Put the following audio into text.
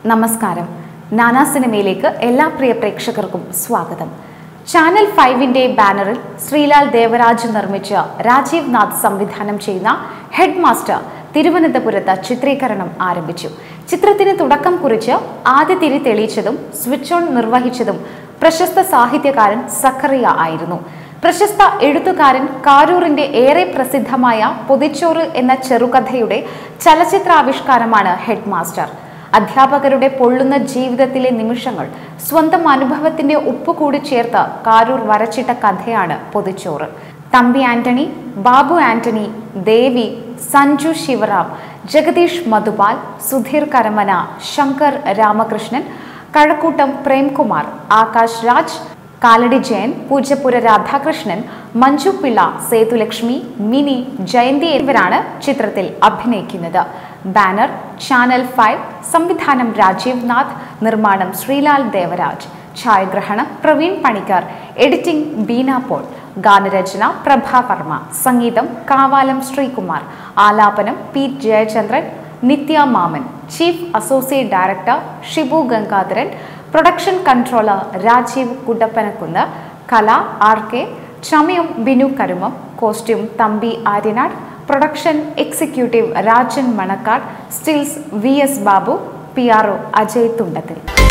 നമസ്കാരം നാനാ സിനിമയിലേക്ക് എല്ലാ പ്രിയ പ്രേക്ഷകർക്കും സ്വാഗതം ചാനൽ ഫൈവിന്റെ ബാനറിൽ ശ്രീലാൽ ദേവരാജ് നിർമ്മിച്ച രാജീവ് നാഥ് സംവിധാനം ചെയ്യുന്ന ഹെഡ് മാസ്റ്റർ തിരുവനന്തപുരത്ത് ചിത്രീകരണം ആരംഭിച്ചു ചിത്രത്തിന് തുടക്കം കുറിച്ച് ആദ്യ തിരി തെളിയിച്ചതും സ്വിച്ച് ഓൺ നിർവഹിച്ചതും പ്രശസ്ത സാഹിത്യകാരൻ സഖറിയ ആയിരുന്നു പ്രശസ്ത എഴുത്തുകാരൻ കാരൂറിന്റെ ഏറെ പ്രസിദ്ധമായ പൊതിച്ചോറ് എന്ന ചെറുകഥയുടെ ചലച്ചിത്രാവിഷ്കാരമാണ് ഹെഡ് മാസ്റ്റർ അധ്യാപകരുടെ പൊള്ളുന്ന ജീവിതത്തിലെ നിമിഷങ്ങൾ സ്വന്തം അനുഭവത്തിന്റെ ഉപ്പ് കൂടി ചേർത്ത് കാരൂർ വരച്ചിട്ട കഥയാണ് പൊതിച്ചോറ് തമ്പി ആന്റണി ബാബു ആന്റണി ദേവി സഞ്ജു ശിവറാം ജഗദീഷ് മധുപാൽ സുധീർ കരമന ശങ്കർ രാമകൃഷ്ണൻ കഴക്കൂട്ടം പ്രേംകുമാർ ആകാശ് രാജ് കാലടി ജയൻ പൂജപ്പുര രാധാകൃഷ്ണൻ മഞ്ജു പിള്ള സേതുലക്ഷ്മി മിനി ജയന്തി എന്നിവരാണ് ചിത്രത്തിൽ അഭിനയിക്കുന്നത് ബാനർ ചാനൽ ഫൈവ് സംവിധാനം രാജീവ് നാഥ് നിർമ്മാണം ശ്രീലാൽ ദേവരാജ് ഛായാഗ്രഹണം പ്രവീൺ പണിക്കർ എഡിറ്റിംഗ് ബീന പോൾ ഗാനരചന പ്രഭ വർമ്മ സംഗീതം കാവാലം ശ്രീകുമാർ ആലാപനം P Jayachandran Nithya Mammen chief associate director Shibu Gangadharan production controller Rajeev Kudappanakunnu കല ആർ കെ ചമയം Binu Karumam costume Thampi Aryanad production executive Rajan Manacaud stills V S Babu P R O Ajay തുണ്ടത്തിൽ